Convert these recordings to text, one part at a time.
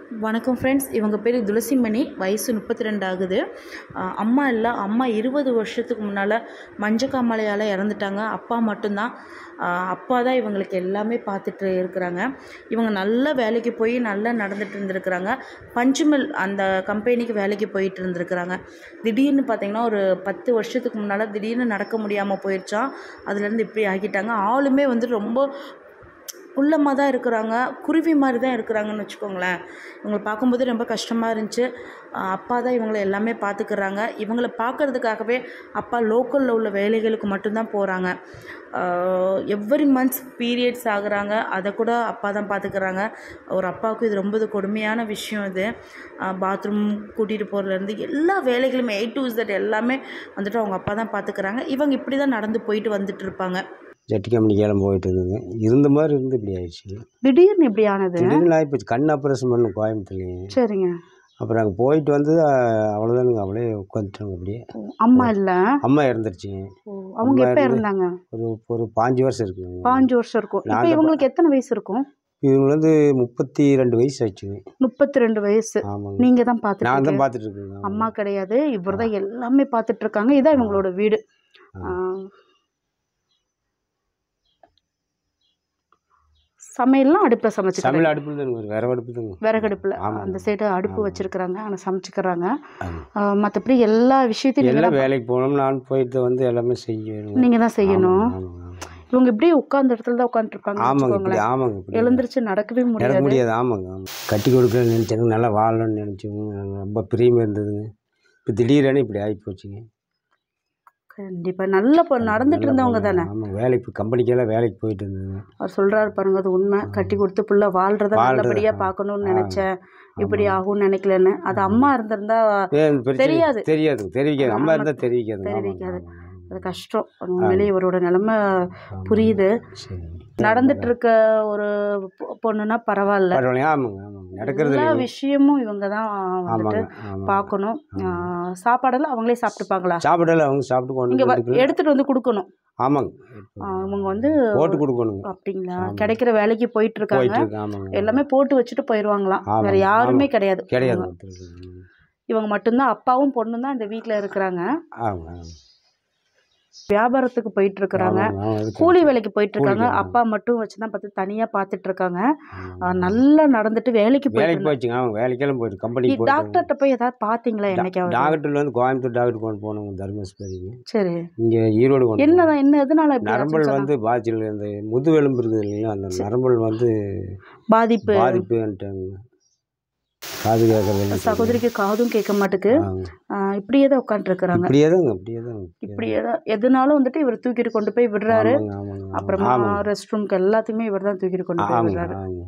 வணக்கம் ஃப்ரெண்ட்ஸ் இவங்க பேர் துளசிமணி வயசு முப்பத்தி ரெண்டு ஆகுது ஆஹ் அம்மா இல்லை அம்மா இருபது வருஷத்துக்கு முன்னால் மஞ்சக்காமலையால் இறந்துட்டாங்க அப்பா மட்டும்தான் ஆஹ் அப்பா தான் இவங்களுக்கு எல்லாமே பார்த்துட்டு இருக்கிறாங்க இவங்க நல்ல வேலைக்கு போய் நல்லா நடந்துட்டு இருந்திருக்கிறாங்க பஞ்சுமில் அந்த கம்பெனிக்கு வேலைக்கு போயிட்டு இருந்திருக்கிறாங்க திடீர்னு பார்த்தீங்கன்னா ஒரு பத்து வருஷத்துக்கு முன்னால் திடீர்னு நடக்க முடியாமல் போயிடுச்சான் அதுலேருந்து இப்படி ஆக்கிட்டாங்க ஆளுமே வந்து ரொம்ப குள்ளமாக தான் இருக்கிறாங்க குருவி மாதிரி தான் இருக்கிறாங்கன்னு வச்சுக்கோங்களேன் இவங்களை பார்க்கும்போது ரொம்ப கஷ்டமாக இருந்துச்சு ஆஹ் அப்பா தான் இவங்களை எல்லாமே பார்த்துக்கிறாங்க இவங்களை பார்க்கறதுக்காகவே அப்பா லோக்கலில் உள்ள வேலைகளுக்கு மட்டும்தான் போகிறாங்க எவ்ரி மந்த்ஸ் பீரியட்ஸ் ஆகுறாங்க அதை கூட அப்பா தான் பார்த்துக்கிறாங்க ஒரு அப்பாவுக்கு இது ரொம்ப இது கொடுமையான விஷயம் இது பாத்ரூம் கூட்டிகிட்டு போகிறதுலேருந்து எல்லா வேலைகளுமே எயிட் டு Z எல்லாமே வந்துட்டு அவங்க அப்பா தான் பார்த்துக்கிறாங்க இவங்க இப்படி தான் நடந்து போயிட்டு வந்துட்டு இருப்பாங்க ஜட்டி கம்பெனிக்கெல்லாம் போயிட்டு இருந்தது இருந்த மாதிரி இருந்து இப்படி ஆயிடுச்சு திடீர்னு இப்படி ஆனது திடீர்னு ஆகிப்போச்சு கண் ஆப்ரேஷன் பண்ண கோயம்புத்தூர்லேயே சரிங்க அப்புறம் அங்கே போயிட்டு வந்து அஹ், அவ்வளோதானுங்க அப்படியே உட்காந்துட்டாங்க அப்படியே அம்மா இல்லை அம்மா இறந்துருச்சு அவங்க அம்மா எப்போ இருந்து- இருந்தாங்க ஒரு ஒரு பாஞ்சு வருஷம் இருக்குங்க பாஞ்சு வருஷம் இருக்கும் நான் இப்போ அந்த இவங்களுக்கு எத்தனை வயசு இருக்கும் இவங்க வந்து முப்பத்தி ரெண்டு வயசு ஆச்சுங்க முப்பத்தி ரெண்டு வயசு ஆமாங்க நீங்க தான் நான் பார்த்துட்டு தான் பார்த்துட்டு இருக்கேங்க அம்மா கிடையாது இவர் தான் எல்லாமே பார்த்துட்டு இருக்காங்க இதான் இவங்களோட வீடு ஆ. ஆ. சமையல்லாம் அடுப்பில் சமைச்சுக்கிறாங்க சமையல் அடுப்பில் தானுங்க விறகு அடுப்பு தாங்க விறகடுப்புல ஆமாங்க. அந்த சைடு அடுப்பு ஆமாங்க. வச்சிருக்கிறாங்க ஆனால் சமைச்சுக்கிறாங்க ஆமாம். மற்றபடி எல்லா விஷயத்தையும் எல்லாம் நீங்க வேலைக்கு போனோம் நான் போயிட்டு வந்து எல்லாமே செய்யணும் நீங்க தான் செய்யணும் ஆமாங்க, ஆமாங்க, ஆமாங்க. இவங்க இப்படியே உட்கார்ந்த இடத்துல தான் உட்காந்துருப்பாங்க ஆமாங்க இப்படி வச்சுக்கோங்களேன் ஆமாங்க இப்படி எழுந்திருச்சு நடக்கவே நடக்க முடியாது முடியாது ஆமாங்க ஆமாம் கட்டி கொடுக்கணும்னு நினச்சேங்க நல்லா வாழணும்னு நினச்சோங்க ரொம்ப பிரியமாக இருந்ததுங்க இப்போ திடீரெனு இப்படி ஆகி போச்சுங்க கண்டிப்பா நல்ல பொ- நடந்துட்டு இருந்தவங்க தானே ஆமாம் வேலைக்கு இப்போ கம்பெனிக்கெல்லாம் வேலைக்கு போயிட்டு இருந்ததுங்க அவர் சொல்றாரு பாருங்க அது உண்மை கட்டி கொடுத்து புள்ள வாழ்றத வாழ்றத, நல்லபடியா ஆ. பார்க்கணும்னு ஆ. நினைச்சேன் இப்படி ஆகும்னு நினைக்கலன்னு அது அம்மா இருந்திருந்தா ஏன் பிரச்சனை தெரியாது. தெரியாது தெரிவிக்காது அம்மா ஆமா, இருந்தால் தெரிவிக்காது தெரிவிக்காது. அது கஷ்டம் உண்மையிலேயே இவரோட நிலைமை புரியுது சரி நடந்துட்டு இருக்க ஒரு பொ- பொண்ணுன்னா பரவாயில்ல பரவாயில்ல ஆமாங்க ஆமாங்க நடக்கிறது எல்லா இல்லைங்க விஷயமும் இவங்க தான் வந்துட்டு ஆமாங்க ஆமாங்க பார்க்கணும் ஆ, சாப்பாடெல்லாம் அவங்களே சாப்பிட்டுப்பாங்களா சாப்பிடல அவங்க சாப்பிட்டு கொண்டு இங்க வ- வந்து எடுத்துட்டு வந்து கொடுக்கணும் ஆமாங்க ஆ, இவங்க வந்து போட்டு கொடுக்கணுங்க அப்படிங்களா ஆமா. கிடைக்கிற வேலைக்கு போயிட்டு இருக்காங்க போயிட்டு இருக்கு ஆமாங்க எல்லாமே போட்டு வச்சுட்டு போயிடுவாங்களாம் ஆமாங்க, வேற யாருமே ஆமாங்க. கிடையாது கிடையாது இவங்க- ஒருத்தருக்கு. இவங்க மட்டும்தான் அப்பாவும் பொண்ணும் தான் இந்த வீட்ல இருக்கிறாங்க ஆமாங்க ஆமாங்க. வியாபாரத்துக்கு போயிட்டு இருக்கிறாங்க ஆமாங்க, ஆமாங்க, அதுக்கு கூலி வேலைக்கு போயிட்டு இருக்காங்க கூலிக்கு, ஆமா. அப்பா மட்டும் வச்சுதான் பார்த்து தனியா பார்த்துட்டு இருக்காங்க ஆமாங்க. ஆ, நல்லா நடந்துட்டு வேலைக்கு போயிட்டு வேலைக்கு இருந்தாங்க. போச்சுங்க அவங்க வேலைக்கெல்லாம் போயிட்டு கம்பெனிக்கு போயிட்டு டாக்டர்கிட்ட போய் ஏதாவது பாத்தீங்களா என்னைக்காவது டாக்டர்ல வந்து கோயம்புத்தூர் டாக்டர் கொண்டு போனோம் தர்மஸ்பரிங்க சரி இங்கே ஈரோடு கொண்டு போனோம். என்னதான் என்ன எதனால இப்படி நரம்பல் ஆச்சுன்னு வந்து பாய்ச்சல் இந்த முதுகெலும்பு இருக்குது இல்லைங்களா அந்த நரம்பல் வந்து சொன்னாங்க? பாதிப்பு பாதிப்புன்ட்டாங்க காது கேட்கறது சகோதரிக்கு காதும் கேட்க மாட்டுக்கு ஆ, இப்படியே தான் உட்காந்துட்டு இருக்கிறாங்க இப்படியே தாங்க அப்படியே தான் இப்படியே தான் எதுனாலும் வந்துட்டு இவர் தூக்கிட்டு கொண்டு போய் விடுறாரு ஆமாங்க ஆமாங்க அப்புறமா ஆமாங்க ரெஸ்ட் ரூம்க்கு எல்லாத்தையுமே இவர் தான் தூக்கிட்டு கொண்டு போய் ஆமாங்க விடுறாரு ஆமாங்க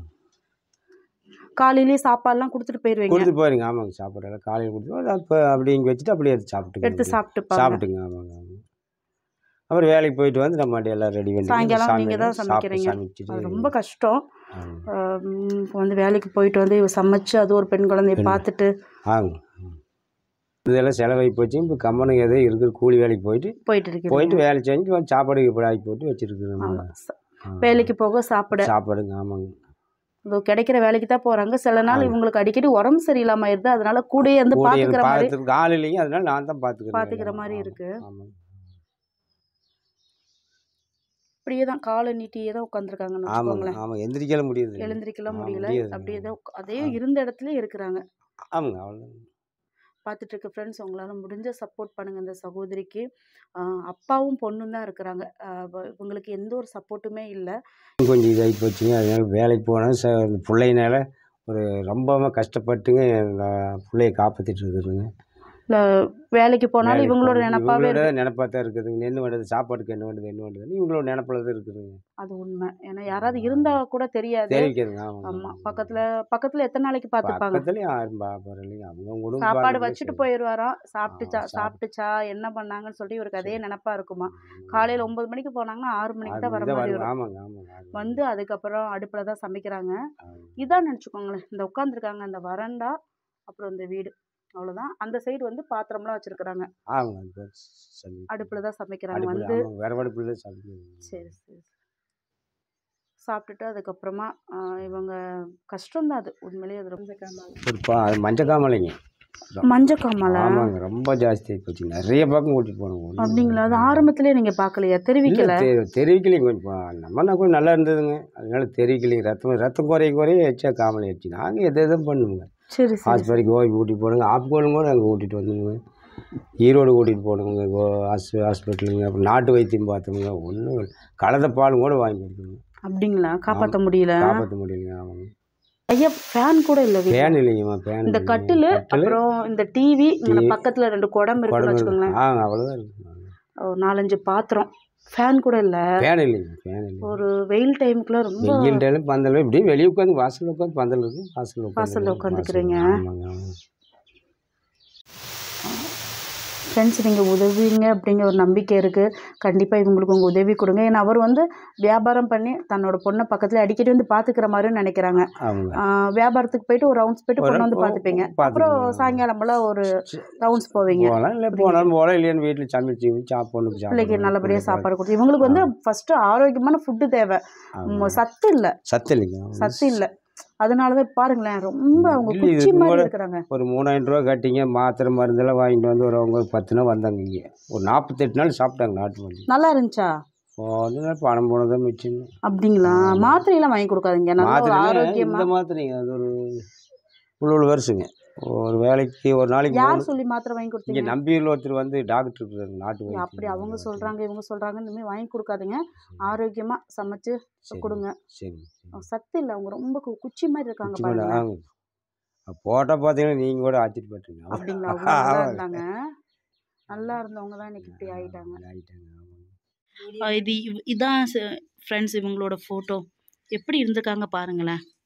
காலையிலேயே சாப்பாடுலாம் கொடுத்துட்டு போயிருவீங்க கொடுத்து போயிருங்க ஆமாங்க சாப்பாடு எல்லாம் காலையில் கொடுத்து அப்போ அப்படி இங்கே வச்சுட்டு அப்படியே எடுத்து சாப்பிட்டுங்க எடுத்து சாப்பிட்டுப்பாங்க சாப்பிட்டுங்க ஆமாங்க ஆமாங்க அப்புறம் வேலைக்கு போயிட்டு வந்து நம்ம அப்படியே எல்லாம் ரெடி பண்ணி சாயங்காலம் சாமி நீங்க தான் சாப்பிட்டு சமைக்கிறீங்க. சமைச்சிட்டு அது ரொம்ப கஷ்டம் ஆமாங்க. ஆம், இப்ப வந்து வேலைக்கு போயிட்டு வந்து இவ சமைச்சு அது ஒரு பெண் குழந்தைய பெண் பார்த்துட்டு ஆமாங்க ம். இதெல்லாம் செலவாகி போச்சு இப்போ கம்மனுக்கு எதோ இருக்கிற கூலி வேலைக்கு போயிட்டு போயிட்டு இருக்கு போயிட்டு வேலை செஞ்சு வந்து சாப்பாடு இப்படி ஆக்கி போட்டு வச்சுருக்குறோம் வேலைக்கு போக சாப்பிட சாப்பாடுங்க ஆமாங்க இதோ கிடைக்கிற வேலைக்கு தான் போறாங்க சில நாள் இவங்களுக்கு அடிக்கடி உடம்பு சரியில்லாம ஆயிருது அதனால கூடயே வந்து கூட பாத்துக்கிற மாதிரி பார்த்துருக்கு ஆள் இல்லைங்க அதனால நான் தான் பார்த்துக்கிறேன் பாத்துக்கிற மாதிரி இருக்கு. ஆமாங்க அப்படியே தான் காலை நீட்டியே தான் உட்காந்துருக்காங்கன்னு ஆமாங்க வச்சுக்கோங்களேன் ஆமாங்க எந்திரிக்கலாம் முடியுது எழுந்திரிக்கலாம் ஆ, முடியல முடியாது. அப்படியே தான் உட்கா- அதே ஆ. இருந்த இடத்துல இருக்கிறாங்க ஆமாங்க அவ்வளோதான் பார்த்துட்டு இருக்க ஃப்ரெண்ட்ஸ் உங்களால் முடிஞ்ச சப்போர்ட் பண்ணுங்கள் இந்த சகோதரிக்கு ஆஹ் அப்பாவும் பொண்ணும் தான் இருக்கிறாங்க ஆஹ் வ- இவங்களுக்கு எந்த ஒரு சப்போர்ட்டுமே இல்லை கொஞ்சம் இதாகி போச்சுங்க அதனால வேலைக்கு போனால் ச இந்த பிள்ளையினால ஒரு ரொம்பவும் கஷ்டப்பட்டுங்க நான் பிள்ளைய காப்பாற்றிட்டு இருக்குதுங்க வேலைக்கு போனாலும் வேலைக்கு இவங்களோட போகணும். நினப்பாவே இவங்களோட இருக்கு நினப்பா தான் இருக்குதுங்க என்ன பண்ணுறது சாப்பாட்டுக்கு என்ன பண்ணுறது என்ன பண்ணுறதுன்னு இவங்களோட நினப்பில் தான் இருக்குதுங்க அது உண்மை ஏன்னா யாராவது இருந்தா கூட தெரியாது தெரிவிக்கிறதுங்க ஆமா ஆமாங்க பக்கத்துல பக்கத்துல எத்தனை நாளைக்கு பார்த்துப்பாங்க பக்கத்துலேயும் யாரும் பார்ப்பாரு இல்லைங்க அவங்க குடும்பம் சாப்பாடு பார்க்கறது வச்சுட்டு சரி. போயிடுவாராம் சாப்பிட்டுச்சா சாப்பிட்டு- சாப்பிட்டுச்சா என்ன பண்ணாங்கன்னு சொல்லிட்டு இவருக்கு அதே நினப்பா இருக்குமா காலையில ஒன்பது மணிக்கு போனாங்கன்னா ஆறு மணிக்கு ஆறு தான் வர மணிக்கு தான் மாதிரி வரும். வரும் ஆமாங்க ஆமாங்க ஆறு வந்து மணிக்கு. அதுக்கப்புறம் அடுப்புல தான் சமைக்கிறாங்க ஆமாங்க. இதான் நினச்சிக்கோங்களேன் இந்த உட்காந்துருக்காங்க அந்த வரண்டா அப்புறம் இந்த வீடு அவ்வளோதான் அந்த சைடு வந்து பாத்திரம்லாம் வச்சிருக்கிறாங்க ஆமாங்க அது பேர் சரி. அடுப்புல தான் சமைக்கிறாங்க அடுப்புல வந்து ஆமாங்க விறகு அடுப்புல தான் சாப்பிடுவோம் சரி சரி சாப்பிட்டுட்டு அதுக்கப்புறமா ஆ, இவங்க கஷ்டம்தான் அது உண்மையிலேயே அது ரொம்ப ஒரு பா அது மஞ்சக்காமலைங்க மஞ்சக்காமலை ஆமாங்க ரொம்ப ஜாஸ்தி போச்சு நிறைய பக்கம் கூட்டிகிட்டு போனோம் அப்படிங்களா அது ஆரம்பத்திலே நீங்கள் பார்க்கலையா தெரிவிக்கல இல்லை தெரிவிக்கலைங்க கொஞ்சம் பா- நம்ம கொஞ்சம் நல்லா இருந்ததுங்க அதனால தெரிவிக்கலைங்க ரத்தம் ரத்தம் குறைய குறைய எச்சா காமலை ஆச்சு நாங்கள் எது எதுவும் பண்ணுவோங்க சரி சரி ஆஸ்பத்திரிக்கு போய் கூட்டிகிட்டு போனோங்க ஆப்கோலும் கூட நாங்கள் கூட்டிகிட்டு வந்துங்க ஈரோடு கூட்டிகிட்டு போனோங்க கோ ஹாஸ் ஹாஸ்பிட்டலுங்க அப்புறம் நாட்டு வைத்தியம் பார்த்தோமுங்க ஒன்றும் கலந்த பாலும் கூட வாங்கி கொடுத்தோங்க அப்படிங்களா காப்பாற்ற முடியல காப்பாற்ற முடியலைங்க ஆமாங்க ஐயா ஃபேன் கூட இல்லை வீட்ல. ஃபேன் இல்லைங்கம்மா ஃபேன் இந்த கட்டிலு அப்புறம் இந்த டிவி இங்கே பக்கத்துல ரெண்டு குடம் இருக்குன்னு வச்சுக்கோங்களேன் ஆ அவ்வளோதான் இருக்குங்க ஒரு நாலஞ்சு பாத்திரம் ஃபேன் கூட இல்லை ஃபேன் இல்லைங்க ஃபேன் இல்லை ஒரு வெயில் டைமுக்குலாம் ரொம்ப வெயில் டைம் பந்தல் இப்படியே வெளியே உட்காந்து வாசல்ல உட்காந்து பந்தல் இருக்கு வாசல்ல உட்காந்து வாசல்ல உட்காந்துக்கிறீங்க. ஆமாங்க ஆமாங்க ஃப்ரெண்ட்ஸ் நீங்கள் உதவிங்க அப்படிங்கிற ஒரு நம்பிக்கை இருக்குது கண்டிப்பாக இவங்களுக்கு உங்கள் உதவி கொடுங்க ஏன்னா அவர் வந்து வியாபாரம் பண்ணி தன்னோட பொண்ணை பக்கத்தில் அடிக்கடி வந்து பார்த்துக்கிற மாதிரியும் நினைக்கிறாங்க ஆமாங்க ஆஹ் வியாபாரத்துக்கு போயிட்டு ஒரு ரவுண்ட்ஸ் போயிட்டு ஒரு பொண்ணு வந்து round பார்த்துப்பீங்க பார்த்துப்பீங்க. அப்புறம் சாயங்காலமெல்லாம் ஒரு ரவுண்ட்ஸ் போவீங்க போகலாம் இல்லை போனாலும் போகலாம் இல்லையான்னு வீட்டில் சமைச்சு சாப்பிடணும் பிள்ளைக்கு நல்லபடியாக சாப்பாடு கொடுத்து இவங்களுக்கு வந்து ஃபஸ்ட்டு ஆரோக்கியமான ஃபுட்டு தேவை ம், சத்து இல்லை சத்து இல்லைங்க சத்து இல்லை அதனால தான் பாருங்களேன் ரொம்ப அவங்க இல்லை, இது குச்சி மாதிரி கூட- இருக்கிறாங்க ஒரு மூணாயிரம் ரூபா கட்டிங்க மாத்திரை மருந்தெல்லாம் வாங்கிட்டு வந்து ஒரு அவங்க ஒரு பத்து நாள் வந்தாங்க இங்கே ஒரு நாற்பத்தெட்டு நாள் சாப்பிட்டாங்க நாட்டு மருந்து நல்லா இருந்துச்சா போனதுனால பணம் போனதான் மிச்சம் அப்படிங்களா மாத்திரையெல்லாம் வாங்கி கொடுக்காதீங்க நல்ல ஒரு மாத்திரை ஆரோக்கியமா இந்த மாத்திரைங்க அது ஒரு இவ்வளோ வருஷங்க ஒரு வேலைக்கு ஒரு நாளைக்கு யார் மூணு- சொல்லி மாத்திரை வாங்கி இங்கே கொடுத்தீங்க நம்பியூரில் ஒருத்தர் வந்து டாக்டர் இருக்கிறாங்க நாட்டு ஏய், அப்படி வைத்தியம். அவங்க சொல்றாங்க இவங்க சொல்றாங்க இனிமேல் வாங்கி கொடுக்காதீங்க ஆரோக்கியமா சமைச்சு சரி, கொடுங்க சரி சத்து இல்லை அவங்க ரொம்ப கு- குச்சி மாதிரி இருக்காங்க குச்சி மேலே பாருங்க ஆமாம் போட்டால் பார்த்தீங்கன்னா நீங்கள் கூட ஆச்சரியப்பட்டீங்க அப்படிங்களா அவ்வளோ நல்லா இருந்தாங்க நல்லா இருந்தவங்க தான் இன்னைக்கு இப்படி ஆயிட்டாங்க ஆயிட்டாங்க ஆமாங்க இது இதான் ஃப்ரெண்ட்ஸ் இவங்களோட ஃபோட்டோ எப்படி இருந்திருக்காங்க பாருங்களேன்